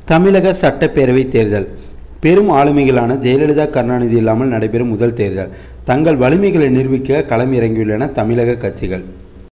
தமிழக சட்டப்பேரவை தேர்தல் பெரும் ஆளுமைகளான ஜெயலலிதா கருணாநிதி இல்லாமல் நடைபெறும் முதல் தேர்தல் தங்கள் வலிமைகளை நிரூபிக்க களம் இறங்கியுள்ளன தமிழக கட்சிகள்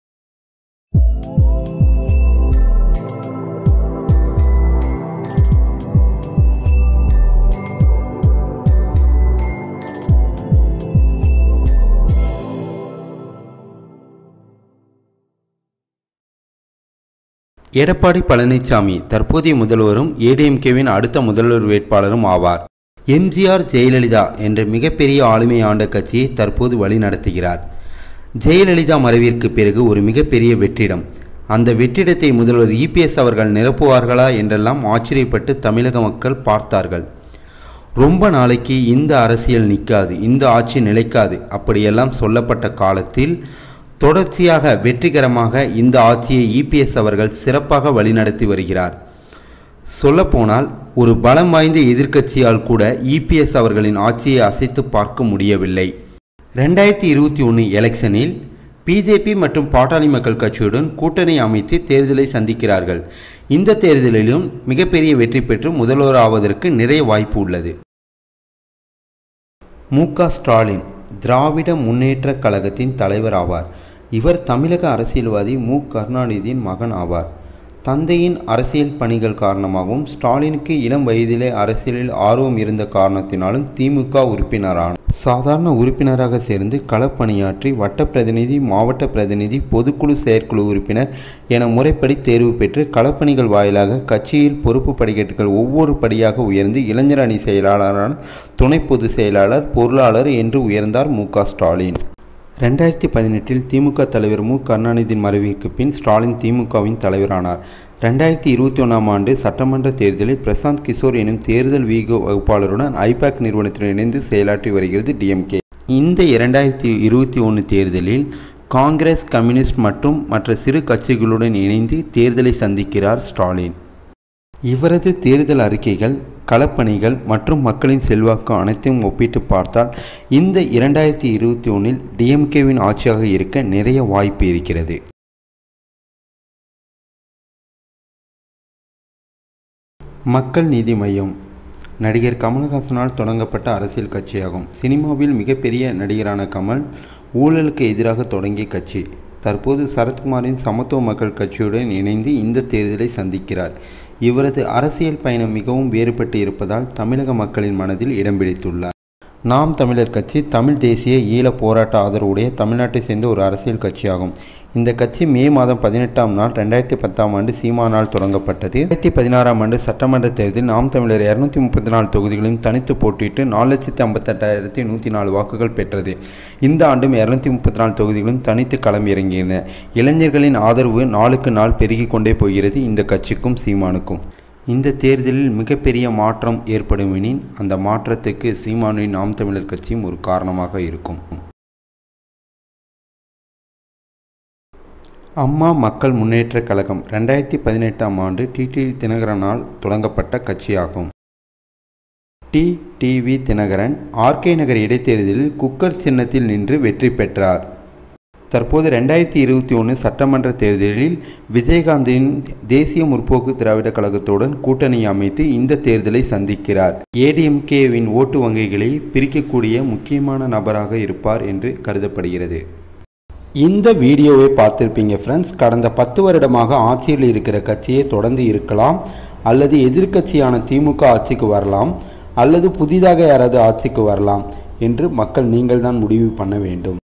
எடப்பாடி பழனிசாமி தற்போதைய முதல்வரும் ஏடிஎம்கேவின் அடுத்த முதல்வர் வேட்பாளரும் ஆவார் எம்ஜிஆர் ஜெயலலிதா என்ற மிகப்பெரிய ஆளுமை ஆண்ட கட்சியை தற்போது வழிநடத்துகிறார் ஜெயலலிதா மறைவிற்கு பிறகு ஒரு மிகப்பெரிய வெற்றிடம் அந்த வெற்றிடத்தை முதல்வர் இபிஎஸ் அவர்கள் நிரப்புவார்களா என்றெல்லாம் ஆச்சரியப்பட்டு தமிழக மக்கள் பார்த்தார்கள் ரொம்ப நாளைக்கு இந்த அரசியல் நிற்காது இந்த ஆட்சி நிலைக்காது அப்படியெல்லாம் சொல்லப்பட்ட காலத்தில் தொடர்ச்சியாக வெற்றிகரமாக இந்த ஆட்சியை இபிஎஸ் அவர்கள் சிறப்பாக வழிநடத்தி வருகிறார் சொல்லப்போனால் ஒரு பலம் வாய்ந்த எதிர்க்கட்சியால் கூட இபிஎஸ் அவர்களின் ஆட்சியை அசைத்து பார்க்க முடியவில்லை ரெண்டாயிரத்தி இருபத்தி ஒன்று எலெக்ஷனில் பிஜேபி மற்றும் பாட்டாளி மக்கள் கட்சியுடன் கூட்டணி அமைத்து தேர்தலை சந்திக்கிறார்கள் இந்த தேர்தலிலும் மிகப்பெரிய வெற்றி பெற்று முதல்வர் ஆவதற்கு நிறைய வாய்ப்பு உள்ளது மு க ஸ்டாலின் திராவிட முன்னேற்ற கழகத்தின் தலைவர் ஆவார் இவர் தமிழக அரசியல்வாதி மு கருணாநிதியின் மகன் ஆவார் தந்தையின் அரசியல் பணிகள் காரணமாகவும் ஸ்டாலினுக்கு இளம் வயதிலே அரசியலில் ஆர்வம் இருந்த காரணத்தினாலும் திமுக உறுப்பினரான சாதாரண உறுப்பினராக சேர்ந்து களப்பணியாற்றி வட்ட பிரதிநிதி மாவட்ட பிரதிநிதி பொதுக்குழு செயற்குழு உறுப்பினர் என முறைப்படி தேர்வு பெற்று களப்பணிகள் வாயிலாக கட்சியில் பொறுப்பு படிக்கட்டுகள் ஒவ்வொரு படியாக உயர்ந்து இளைஞர் அணி செயலாளரான துணை பொதுச் செயலாளர் பொருளாளர் என்று உயர்ந்தார் மு ஸ்டாலின் ரெண்டாயிரத்தி பதினெட்டில் திமுக தலைவர் மு கருணாநிதியின் மறைவிற்கு பின் ஸ்டாலின் திமுகவின் தலைவரானார் ரெண்டாயிரத்தி இருபத்தி ஒன்றாம் ஆண்டு சட்டமன்ற தேர்தலில் பிரசாந்த் கிஷோர் எனும் தேர்தல் வீக வகுப்பாளருடன் ஐபேக் நிறுவனத்துடன் இணைந்து செயலாற்றி வருகிறது டிஎம்கே இந்த இரண்டாயிரத்தி இருபத்தி ஒன்று தேர்தலில் காங்கிரஸ் கம்யூனிஸ்ட் மற்றும் மற்ற சிறு கட்சிகளுடன் இணைந்து தேர்தலை சந்திக்கிறார் ஸ்டாலின் இவரது தேர்தல் அறிக்கைகள் களப்பணிகள் மற்றும் மக்களின் செல்வாக்கு அனைத்தையும் ஒப்பிட்டு பார்த்தால் இந்த இரண்டாயிரத்தி இருபத்தி ஒன்றில் டிஎம்கேவின் ஆட்சியாக இருக்க நிறைய வாய்ப்பு இருக்கிறது மக்கள் நீதி மையம் நடிகர் கமல்ஹாசனால் தொடங்கப்பட்ட அரசியல் கட்சியாகும் சினிமாவில் மிகப்பெரிய நடிகரான கமல் ஊழலுக்கு எதிராக தொடங்கிய கட்சி தற்போது சரத்குமாரின் சமத்துவ மக்கள் கட்சியுடன் இணைந்து இந்த தேர்தலை சந்திக்கிறார் இவரது அரசியல் பயணம் மிகவும் வேறுபட்டு இருப்பதால் தமிழக மக்களின் மனதில் இடம் பிடித்துள்ளார் நாம் தமிழர் கட்சி தமிழ் தேசிய ஈழ போராட்ட ஆதரவுடைய தமிழ்நாட்டை சேர்ந்த ஒரு அரசியல் கட்சியாகும் இந்த கட்சி மே மாதம் பதினெட்டாம் நாள் ரெண்டாயிரத்தி பத்தாம் ஆண்டு சீமானால் தொடங்கப்பட்டது ரெண்டாயிரத்தி பதினாறாம் ஆண்டு சட்டமன்ற தேர்தலில் நாம் தமிழர் இரநூத்தி முப்பத்தி நாலு தொகுதிகளையும் தனித்து போட்டியிட்டு நாலு லட்சத்தி ஐம்பத்தெட்டாயிரத்தி நூற்றி நாலு வாக்குகள் பெற்றது இந்த ஆண்டும் இரநூத்தி முப்பத்தி நாலு தொகுதிகளும் தனித்து களம் இறங்கின இளைஞர்களின் ஆதரவு நாளுக்கு நாள் பெருகி கொண்டே போகிறது இந்த கட்சிக்கும் சீமானுக்கும் இந்த தேர்தலில் மிகப்பெரிய மாற்றம் ஏற்படுமெனின் அந்த மாற்றத்துக்கு சீமானின் நாம் தமிழர் கட்சியும் ஒரு காரணமாக இருக்கும் அம்மா மக்கள் முன்னேற்றக் கழகம் ரெண்டாயிரத்தி பதினெட்டாம் ஆண்டு டிடிவி தினகரனால் தொடங்கப்பட்ட கட்சியாகும் T TV Dinakaran RK Nagar இடைத்தேர்தலில் குக்கர் சின்னத்தில் நின்று வெற்றி பெற்றார் தற்போது ரெண்டாயிரத்தி இருபத்தி ஒன்று சட்டமன்ற தேர்தலில் விஜயகாந்தின் தேசிய முற்போக்கு திராவிட கழகத்துடன் கூட்டணி அமைத்து இந்த தேர்தலை சந்திக்கிறார் ஏடிஎம்கேவின் ஓட்டு வங்கிகளை பிரிக்கக்கூடிய முக்கியமான நபராக இருப்பார் என்று கருதப்படுகிறது இந்த வீடியோவை பார்த்துருப்பீங்க ஃப்ரெண்ட்ஸ் கடந்த பத்து வருடமாக ஆட்சியில் இருக்கிற கட்சியே தொடர்ந்து இருக்கலாம் அல்லது எதிர்க்கட்சியான திமுக ஆட்சிக்கு வரலாம் அல்லது புதிதாக யாராவது ஆட்சிக்கு வரலாம் என்று மக்கள் நீங்கள் தான் முடிவு பண்ண வேண்டும்